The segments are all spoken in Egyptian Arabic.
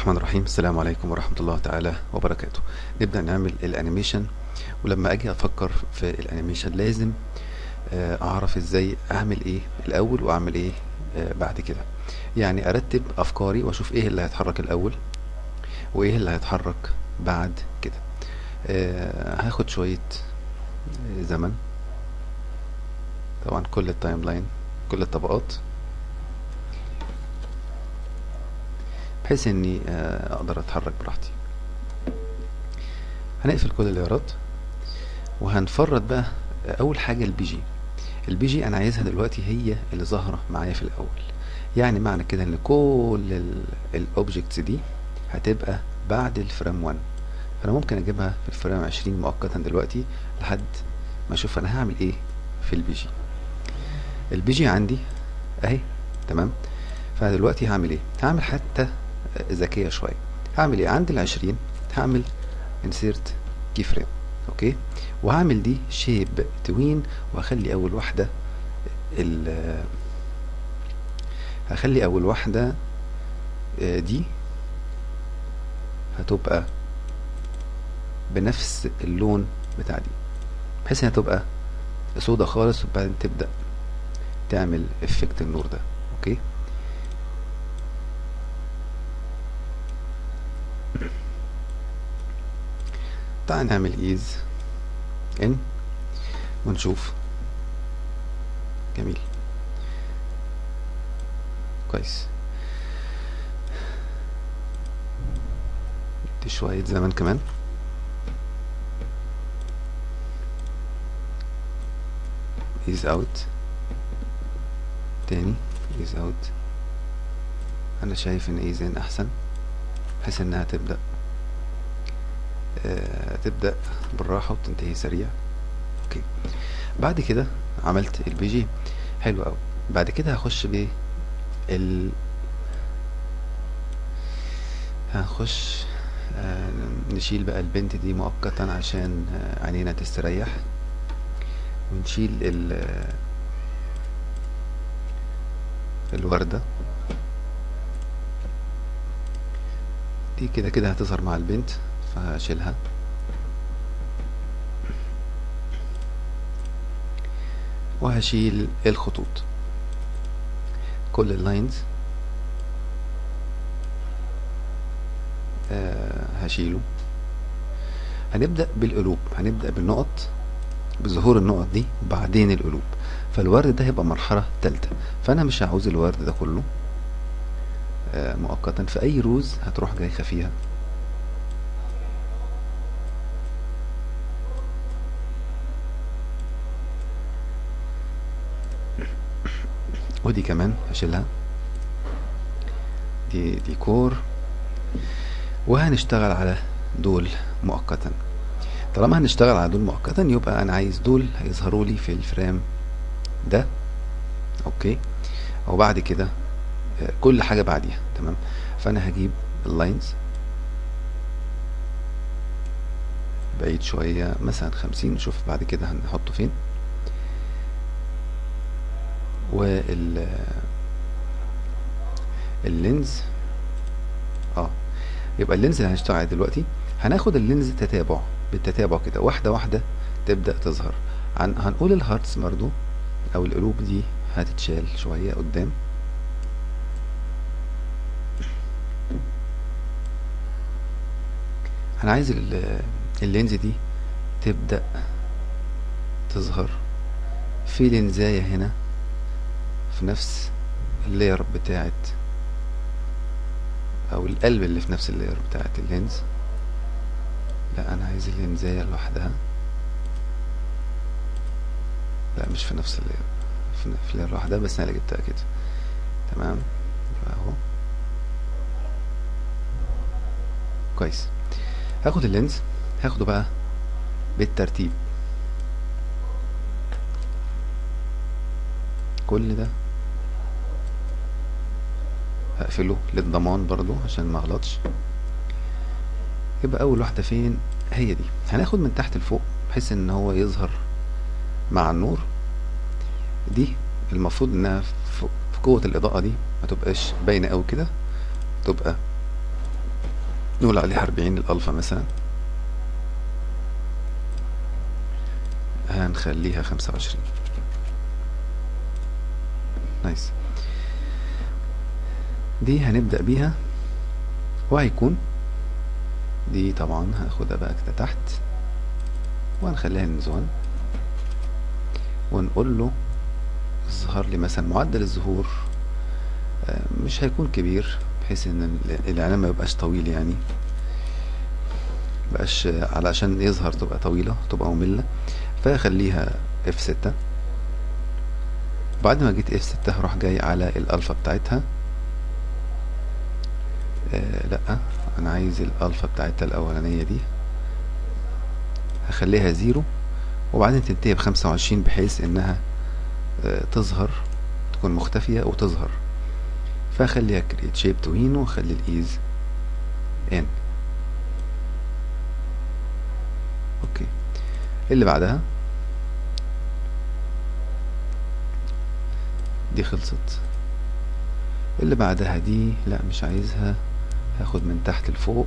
الرحمن الرحيم السلام عليكم ورحمة الله تعالى وبركاته نبدأ نعمل الانيميشن ولما اجي افكر في الانيميشن لازم آه، اعرف ازاي اعمل ايه الاول واعمل ايه آه، بعد كده يعني ارتب افكاري واشوف ايه اللي هيتحرك الاول وايه اللي هيتحرك بعد كده آه، هاخد شوية آه، زمن طبعا كل التايم لاين كل الطبقات بحيث اني آه، اقدر اتحرك براحتي هنقفل كل الليارات وهنفرد بقى اول حاجه البي جي البي جي انا عايزها دلوقتي هي اللي ظاهره معايا في الاول يعني معنى كده ان كل الاوبجكتس دي هتبقى بعد الفريم 1 فانا ممكن اجيبها في الفريم 20 مؤقتا دلوقتي لحد ما اشوف انا هعمل ايه في البي جي البي جي عندي اهي تمام فدلوقتي هعمل ايه هعمل حتى ذكيه شويه هعمل ايه عند العشرين هعمل insert key frame اوكي وهعمل دي شيب توين وهخلي اول واحده ال هخلي اول واحده آه، دي هتبقى بنفس اللون بتاع دي بحيث انها تبقى سودا خالص وبعدين تبدا تعمل افكت النور ده اوكي تعال نعمل ايز ان ونشوف جميل كويس ندي شوية زمن كمان ايز اوت تاني ايز اوت انا شايف ان ايز ان احسن بحيث انها تبدأ آه، تبدأ بالراحة وتنتهي سريع اوكي بعد كده عملت البي جي حلو قوي بعد كده هخش ب ال هنخش آه، نشيل بقى البنت دي مؤقتا عشان آه، عينينا تستريح ونشيل ال آه، الوردة دي كده كده هتظهر مع البنت فهشيلها وهشيل الخطوط كل اللاينز آه هشيله هنبدأ بالقلوب هنبدأ بالنقط بظهور النقط دي وبعدين القلوب فالورد ده هيبقى مرحلة تالتة فأنا مش هعوز الورد ده كله آه مؤقتا في أي روز هتروح جايخة فيها ودي كمان هشيلها دي ديكور وهنشتغل على دول مؤقتا طالما هنشتغل على دول مؤقتا يبقى انا عايز دول هيظهروا لي في الفريم ده اوكي وبعد كده آه، كل حاجة بعديها تمام فانا هجيب اللاينز بعيد شوية مثلا خمسين نشوف بعد كده هنحطه فين وال اللينز اه يبقى اللينز اللي هنشتغل عليه دلوقتي هناخد اللينز تتابع بالتتابع كده واحدة واحدة تبدأ تظهر هن... هنقول الهارتس برضو او القلوب دي هتتشال شوية قدام انا عايز ال- اللينز دي تبدأ تظهر في لينزاية هنا في نفس اللاير بتاعت او القلب اللي في نفس اللاير بتاعت اللينز لا انا عايز اللينزاية لوحدها لا مش في نفس اللاير في ن- في لاير لوحدها بس انا اللي جبتها كده تمام يبقى اهو كويس هاخد اللينز هاخده بقى بالترتيب كل ده هقفله للضمان برضو عشان ما اغلطش يبقى اول واحدة فين هي دي هناخد من تحت لفوق بحيث ان هو يظهر مع النور دي المفروض انها في في قوة الاضاءة دي ما تبقاش باينة قوي كده تبقى نقول عليها 40 الالفا مثلا هنخليها 25 نايس دي هنبدأ بيها وهيكون دي طبعا هناخدها بقى كده تحت وهنخليها نزون ونقول له ظهر لي مثلا معدل الظهور آه، مش هيكون كبير بحيث ان ال- الاعلان ما يبقاش طويل يعني مبقاش علشان يظهر تبقى طويلة تبقى مملة فخليها اف ستة بعد ما جيت اف ستة هروح جاي على الالفا بتاعتها آه لا انا عايز الالفا بتاعتها الاولانية دي هخليها زيرو وبعدين تنتهي بخمسة وعشرين بحيث انها آه تظهر تكون مختفية وتظهر فاخليها كريت شيب توين واخلي الايز ان اوكي اللي بعدها دي خلصت اللي بعدها دي لا مش عايزها هاخد من تحت لفوق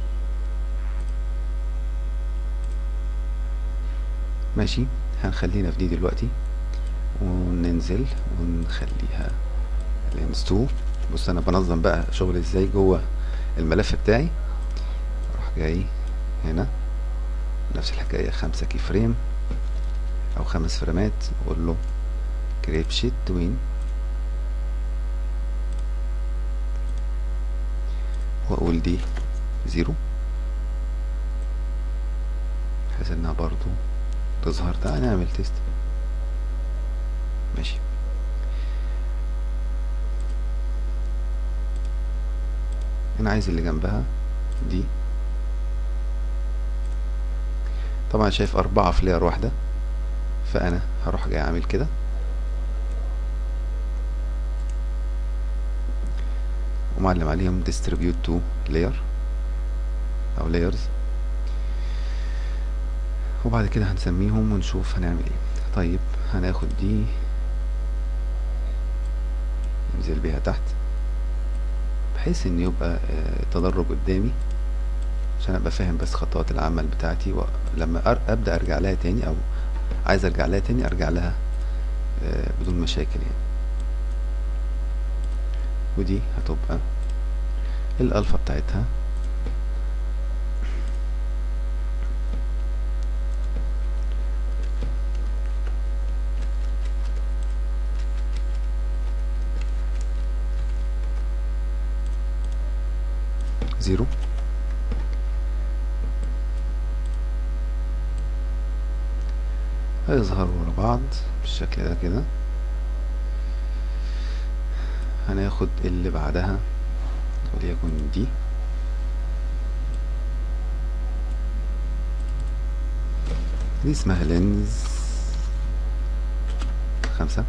ماشي هنخلينا في دي دلوقتي وننزل ونخليها لينز 2 بص انا بنظم بقى شغل ازاي جوه الملف بتاعي اروح جاي هنا نفس الحكاية خمسة كي فريم او خمس فريمات واقول له كريب شيت توين واقول دي زيرو بحيث انها برضو تظهر تعالى نعمل تيست ماشي انا عايز اللي جنبها دي طبعا شايف اربعة في لير واحدة فانا هروح جاي اعمل كده ومعلم عليهم distribute to layer او layers وبعد كده هنسميهم ونشوف هنعمل ايه طيب هناخد دي ننزل بيها تحت بحيث ان يبقى آه، تدرج قدامي عشان ابقى فاهم بس خطوات العمل بتاعتي ولما أر- ابدا ارجع لها تاني او عايز ارجع لها تاني ارجع لها آه، بدون مشاكل يعني ودي هتبقى الالفا بتاعتها زيرو هيظهروا ورا بعض بالشكل ده كده هناخد اللي بعدها وليكن دي دي اسمها لينز خمسة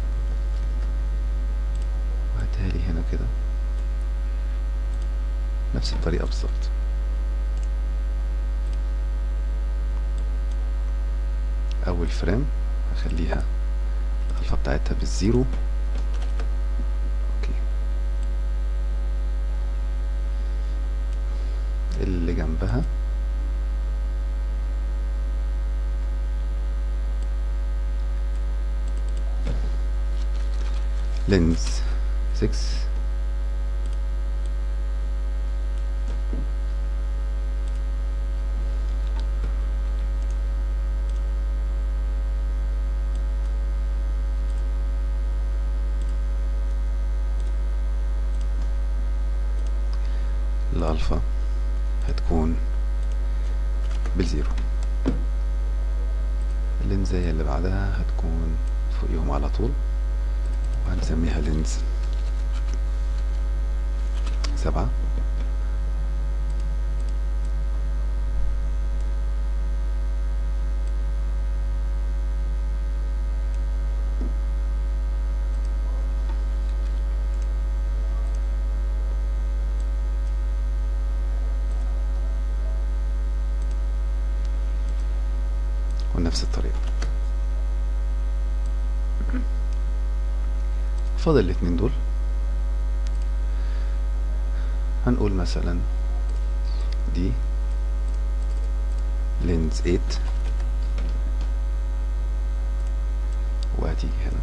وهاتها لي هنا كده نفس الطريقة بالظبط أول فريم هخليها الألفا بتاعتها بالزيرو اوكي اللي جنبها لينز 6 الألفا هتكون بالزيرو اللينزية اللي بعدها هتكون فوقيهم على طول وهنسميها لينز سبعة ونفس الطريقة فاضل الاتنين دول هنقول مثلا دي لينز 8 وهتيجي هنا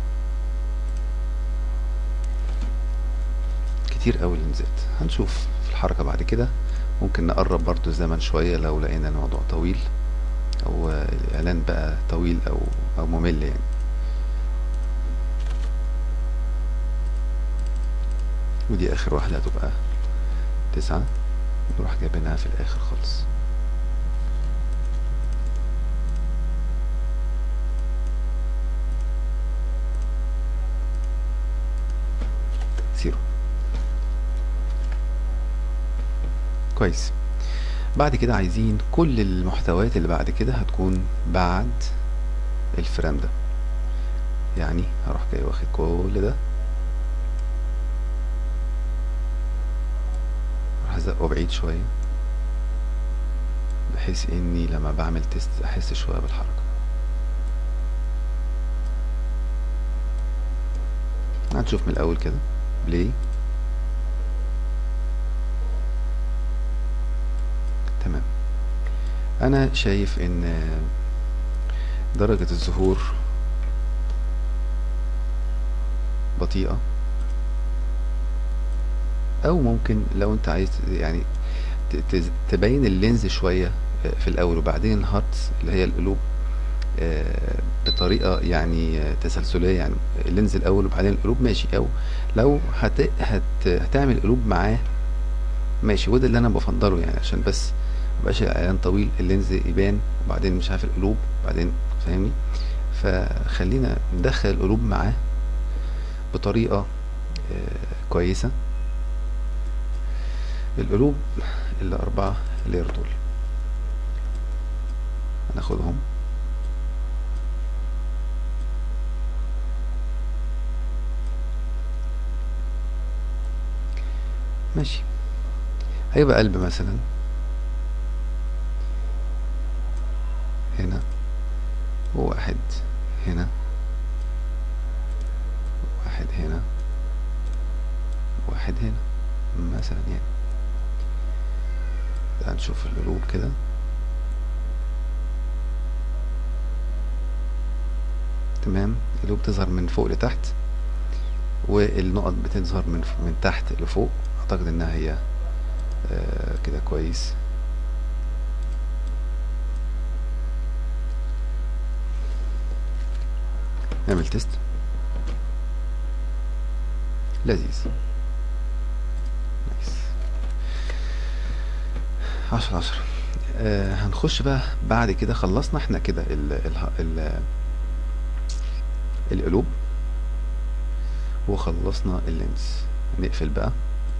كتير قوي لينزات هنشوف في الحركة بعد كده ممكن نقرب برضو الزمن شوية لو لقينا الموضوع طويل او الاعلان بقى طويل او او ممل يعني ودي اخر واحدة هتبقى تسعة نروح جايبينها في الاخر خالص زيرو كويس بعد كده عايزين كل المحتويات اللي بعد كده هتكون بعد الفريم ده يعني هروح جاي واخد كل ده راح ازقه بعيد شوية بحيث اني لما بعمل تيست احس شوية بالحركة هنشوف من الاول كده بلاي تمام انا شايف ان درجة الظهور بطيئة او ممكن لو انت عايز يعني ت- ت- تبين اللينز شوية في الاول وبعدين الهارتس اللي هي القلوب آه، بطريقة يعني آه، تسلسلية يعني اللينز الاول وبعدين القلوب ماشي او لو هت... هت... هتعمل قلوب معاه ماشي وده اللي انا بفضله يعني عشان بس مبقاش الاعلان طويل اللينز يبان وبعدين مش عارف القلوب وبعدين فاهمني فخلينا ندخل القلوب معاه بطريقة آه، كويسة القلوب الأربعة لير دول هناخدهم ماشي هيبقى قلب مثلا هنا وواحد هنا واحد هنا واحد هنا مثلا يعني تعال نشوف القلوب كده تمام القلوب تظهر من فوق لتحت والنقط بتظهر من من تحت لفوق اعتقد انها هي آه كده كويس نعمل تيست لذيذ نايس عشرة عشرة آه هنخش بقى بعد كده خلصنا احنا كده ال ال ال القلوب وخلصنا اللينز نقفل بقى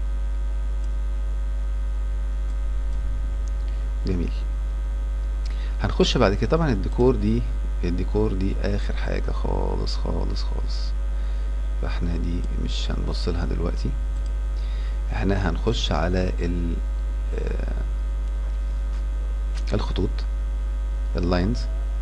جميل هنخش بعد كده طبعا الديكور دي الديكور دي اخر حاجة خالص خالص خالص فاحنا دي مش هنبص لها دلوقتي احنا هنخش على ال آه، الخطوط اللاينز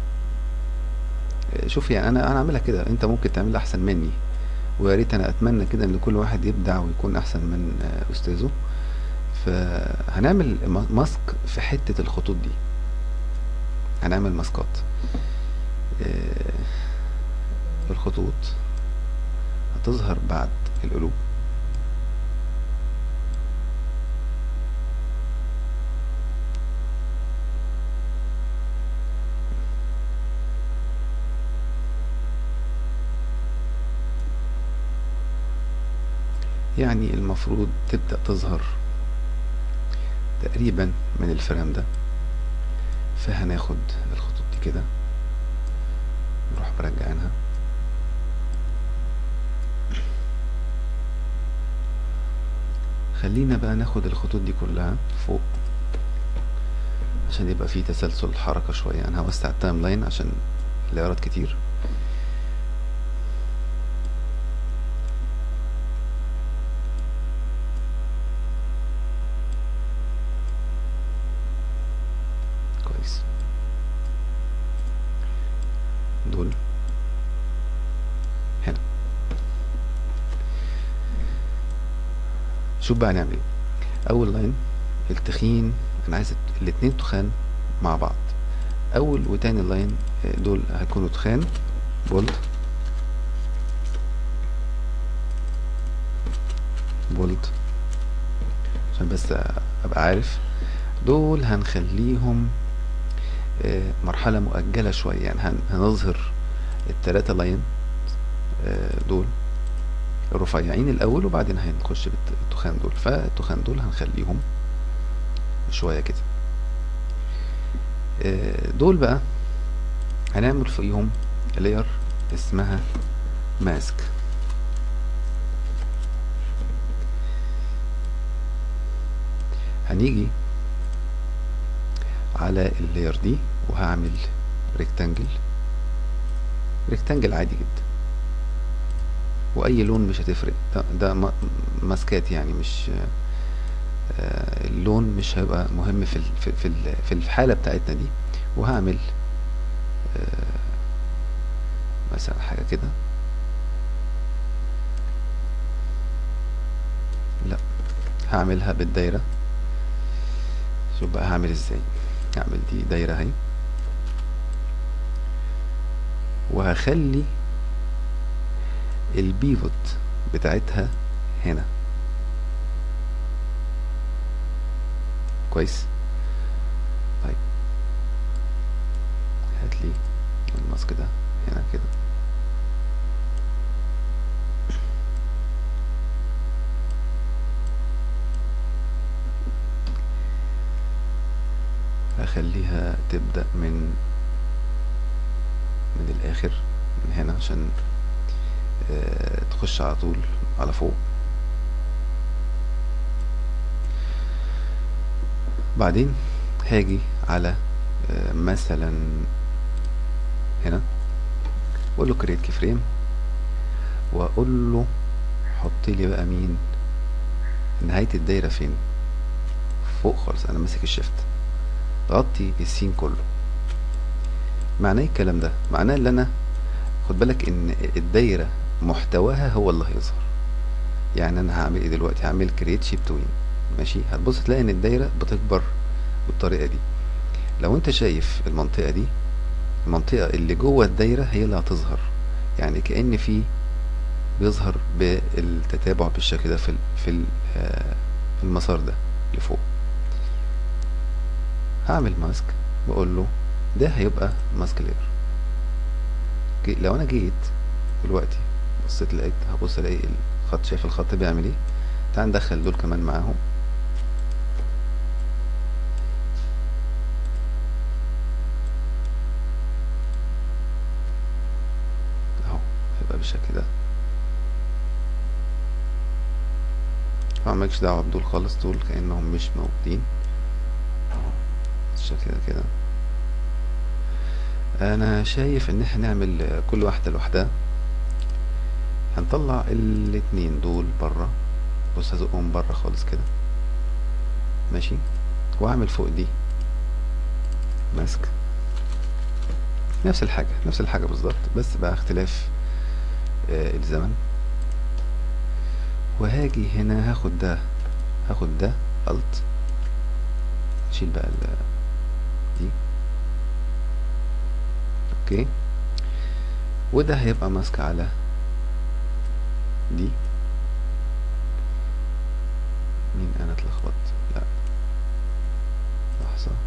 شوف يعني انا انا عاملها كده انت ممكن تعملها احسن مني ويا ريت انا اتمنى كده ان كل واحد يبدع ويكون احسن من آه، استاذه فهنعمل م- ماسك في حتة الخطوط دي هنعمل ماسكات آه، الخطوط هتظهر بعد القلوب يعني المفروض تبدأ تظهر تقريبا من الفريم ده فهناخد الخطوط دي كده نروح مرجعينها خلينا بقى ناخد الخطوط دي كلها فوق عشان يبقى فيه تسلسل حركة شوية انا هوسع التايم لاين عشان الايراد كتير كويس دول هنا شوف بقى نعمل ايه اول لاين التخين انا عايز الاتنين تخان مع بعض اول وتاني لاين آه، دول هيكونوا تخان بولد بولد عشان بس ابقى عارف دول هنخليهم آه، مرحلة مؤجلة شوية يعني هن- هنظهر التلاتة لاين آه، دول رفيعين الأول وبعدين هنخش بالتخان دول فالتخان دول هنخليهم شوية كده آه، دول بقى هنعمل فوقيهم لاير اسمها ماسك هنيجي على اللاير دي وهعمل ريكتانجل ريكتانجل عادي جدا واي لون مش هتفرق ده, ده م- ماسكات يعني مش آه، اللون مش هيبقى مهم في ال- في في ال- في الحالة بتاعتنا دي وهعمل آه، مثلا حاجة كده لا هعملها بالدايرة شوف بقى هعمل ازاي هعمل دي دايرة اهي وهخلي البيفوت بتاعتها هنا كويس طيب هات لي الماسك ده هنا كده هخليها تبدأ من من الآخر من هنا عشان آه، تخش على طول على فوق بعدين هاجي على آه، مثلا هنا واقول له كريت كي فريم واقول له حط لي بقى مين نهاية الدايرة فين فوق خالص انا ماسك الشيفت غطي السين كله معناه إيه الكلام ده معناه ان انا خد بالك ان الدايرة محتواها هو اللي هيظهر يعني انا هعمل ايه دلوقتي هعمل كريت شيب توين ماشي هتبص تلاقي ان الدايرة بتكبر بالطريقة دي لو انت شايف المنطقة دي المنطقة اللي جوه الدايرة هي اللي هتظهر يعني كأن في بيظهر بالتتابع بالشكل ده في ال- في ال- آه، في المسار ده لفوق هعمل ماسك واقول له ده هيبقى ماسك لاير اوكي لو انا جيت دلوقتي بصيت لقيت هبص الاقي الخط شايف الخط بيعمل ايه تعال ندخل دول كمان معاهم اهو هيبقى بالشكل ده طبعا مالكش دعوة بدول خالص دول كأنهم مش موجودين بالشكل ده كده انا شايف ان احنا نعمل كل واحدة لوحدها هنطلع الاتنين دول بره بص هزقهم بره خالص كده ماشي واعمل فوق دي ماسك نفس الحاجة نفس الحاجة بالظبط بس بقى اختلاف آه الزمن وهاجي هنا هاخد ده هاخد ده الت اشيل بقى ال دي اوكي وده هيبقى ماسك على دي مين انا اتلخبطت لا لحظة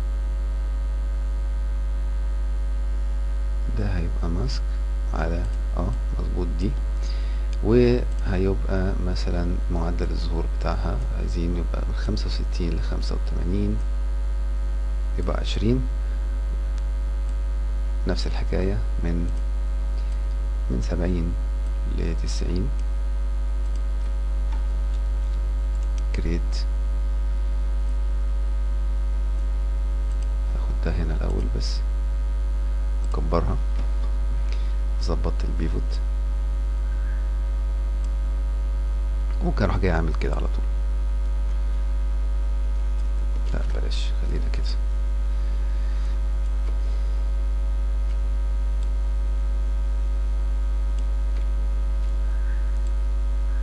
ده هيبقى ماسك على اه مظبوط دي وهيبقى مثلا معدل الظهور بتاعها عايزين يبقى من خمسة وستين لخمسة وتمانين يبقى عشرين نفس الحكاية من من سبعين لتسعين كريت هاخد ده هنا الأول بس أكبرها ظبطت البيفوت ممكن اروح جاي اعمل كده على طول لا بلاش خلينا كده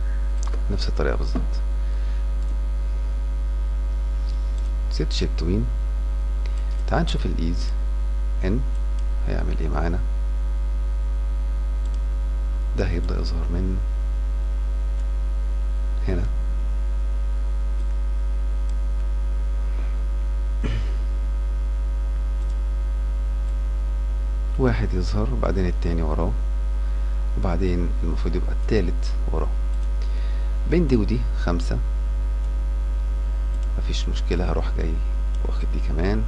نفس الطريقة بالظبط ست شيب توين تعال نشوف الايز ان هيعمل ايه معانا ده هيبدأ يظهر من هنا واحد يظهر وبعدين التاني وراه وبعدين المفروض يبقى التالت وراه بين دي ودي خمسة مفيش مشكلة هروح جاي واخد دي كمان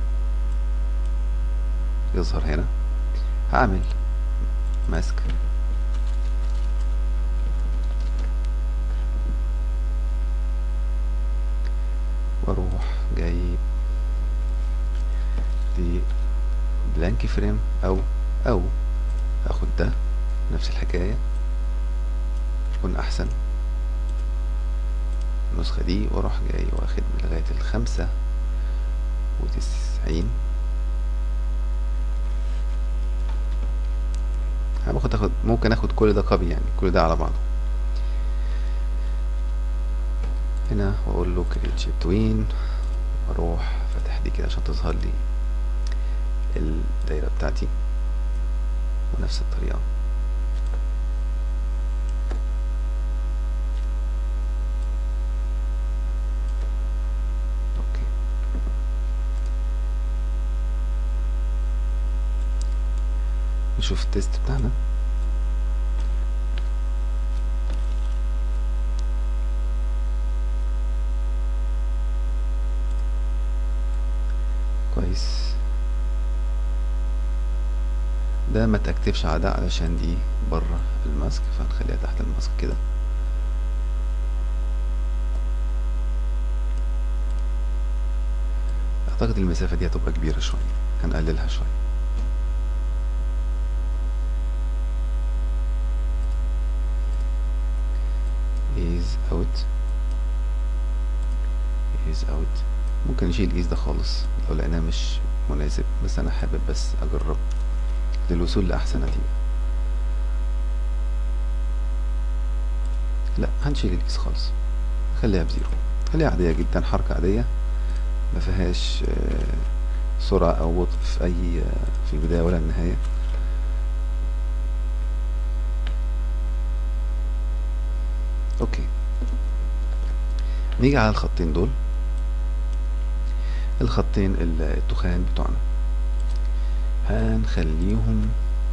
يظهر هنا هعمل ماسك واروح جايب دي بلانك فريم او او اخد ده نفس الحكاية يكون احسن النسخة دي واروح جاي واخد لغاية الخمسة وتسعين باخد اخد ممكن اخد كل ده كوبي يعني كل ده على بعضه هنا واقول له كريت شيب توين واروح فاتح دي كده عشان تظهر لي الدايرة بتاعتي ونفس الطريقة اوكي نشوف التيست بتاعنا كويس ده ما تكتبش على ده علشان دي بره الماسك فهنخليها تحت الماسك كده اعتقد المسافة دي هتبقى كبيرة شوية هنقللها شوية is out is out ممكن نشيل is ده خالص لو لقيناه مش مناسب بس انا حابب بس اجرب للوصول لأحسن نتيجة لا هنشيل الكيس خالص خليها بزيرو خليها عادية جدا حركة عادية ما فيهاش سرعة أو بطء في أي في البداية ولا النهاية أوكي نيجي على الخطين دول الخطين التخان بتوعنا هنخليهم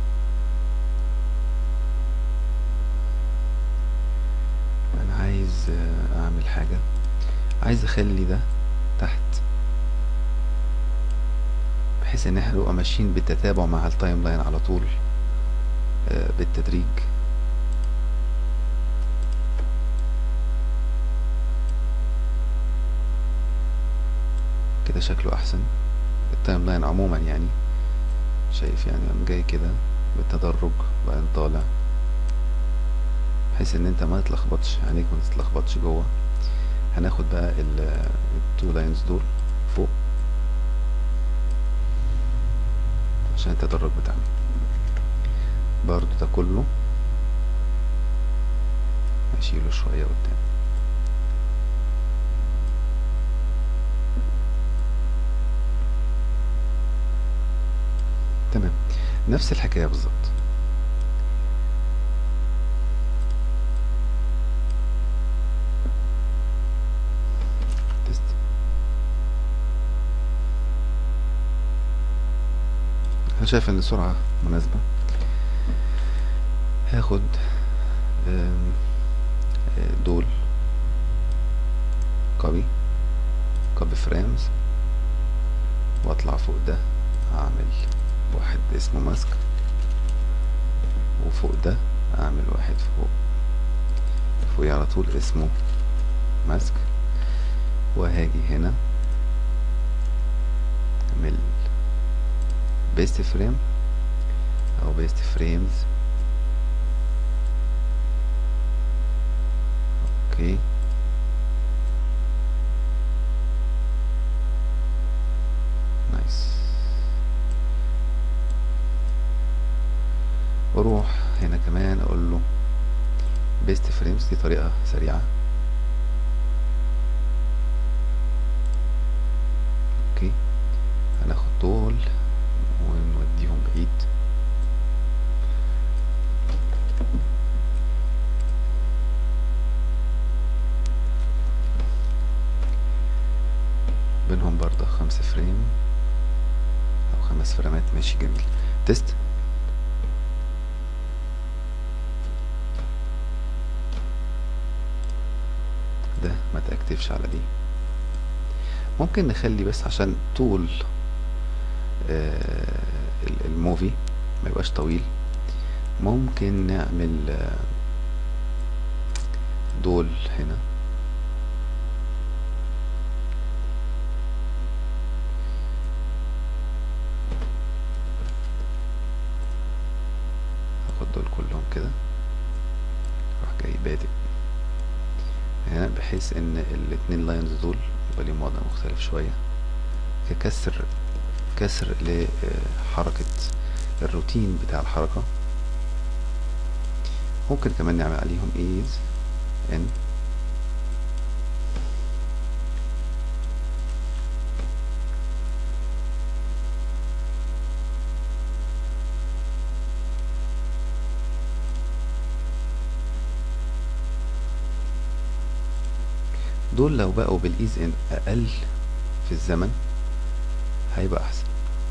انا عايز اعمل حاجة عايز اخلي ده تحت بحيث ان احنا نبقى ماشيين بالتتابع مع التايم لاين على طول بالتدريج كده شكله احسن التايم لاين عموما يعني شايف يعني انا جاي كده بالتدرج وبعدين طالع بحيث ان انت ما تتلخبطش عينيك ما تتلخبطش جوه هناخد بقى التو لاينز دول فوق عشان التدرج بتاعنا برضو ده كله هشيله شوية قدام تمام نفس الحكاية بالظبط تست انا شايف ان السرعة مناسبة هاخد دول كوبي كوبي فريمز واطلع فوق ده اعمل واحد اسمه ماسك وفوق ده اعمل واحد فوق فوقيه على طول اسمه ماسك وهاجي هنا اعمل بيست فريم او بيست فريمز اوكي نايس واروح هنا كمان اقول له بيست فريمز دي طريقة سريعة اوكي هناخد دول نص فريم او خمس فريمات ماشي جميل تيست ده ما تأكتفش على دي ممكن نخلي بس عشان طول آه ال- الموفي ما يبقاش طويل ممكن نعمل آه دول هنا هاخد دول كلهم كده اروح جاي بادئ هنا بحيث ان الاتنين لاينز دول يبقى ليهم وضع مختلف شوية ككسر كسر لحركة الروتين بتاع الحركة ممكن كمان نعمل عليهم ايز ان دول لو بقوا بالايز ان اقل في الزمن هيبقى احسن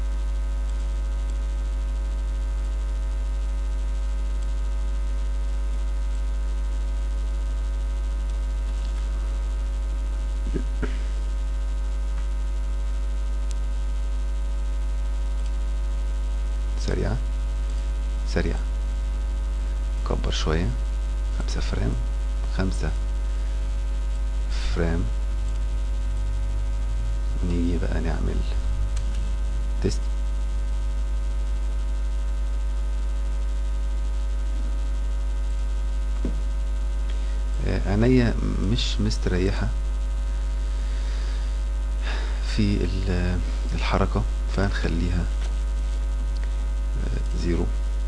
سريعة سريعة كبر شوية خمسة فريم خمسة فريم نيجي بقى نعمل تيست آه، عينيا مش مستريحة في ال- الحركة فهنخليها آه، زيرو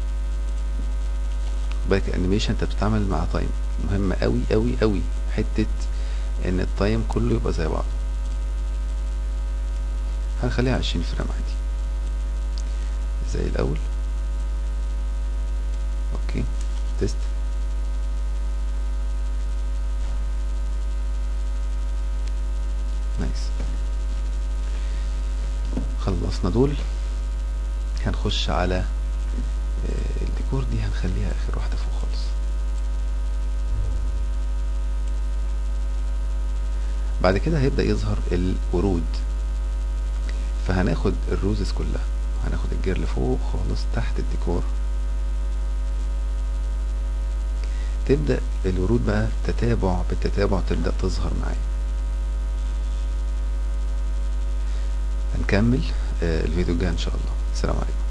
بالك انيميشن انت بتتعامل مع تايم مهم قوي قوي قوي حتة ان التايم كله يبقى زي بعض هنخليها عشرين فريم عادي زي الاول اوكي تيست نايس خلصنا دول هنخش على آه، الديكور دي هنخليها اخر واحدة فوق خالص بعد كده هيبدأ يظهر الورود فهناخد الروزز كلها هناخد الجير لفوق خالص تحت الديكور تبدأ الورود بقى تتابع بالتتابع تبدأ تظهر معايا هنكمل آه، الفيديو الجاي ان شاء الله السلام عليكم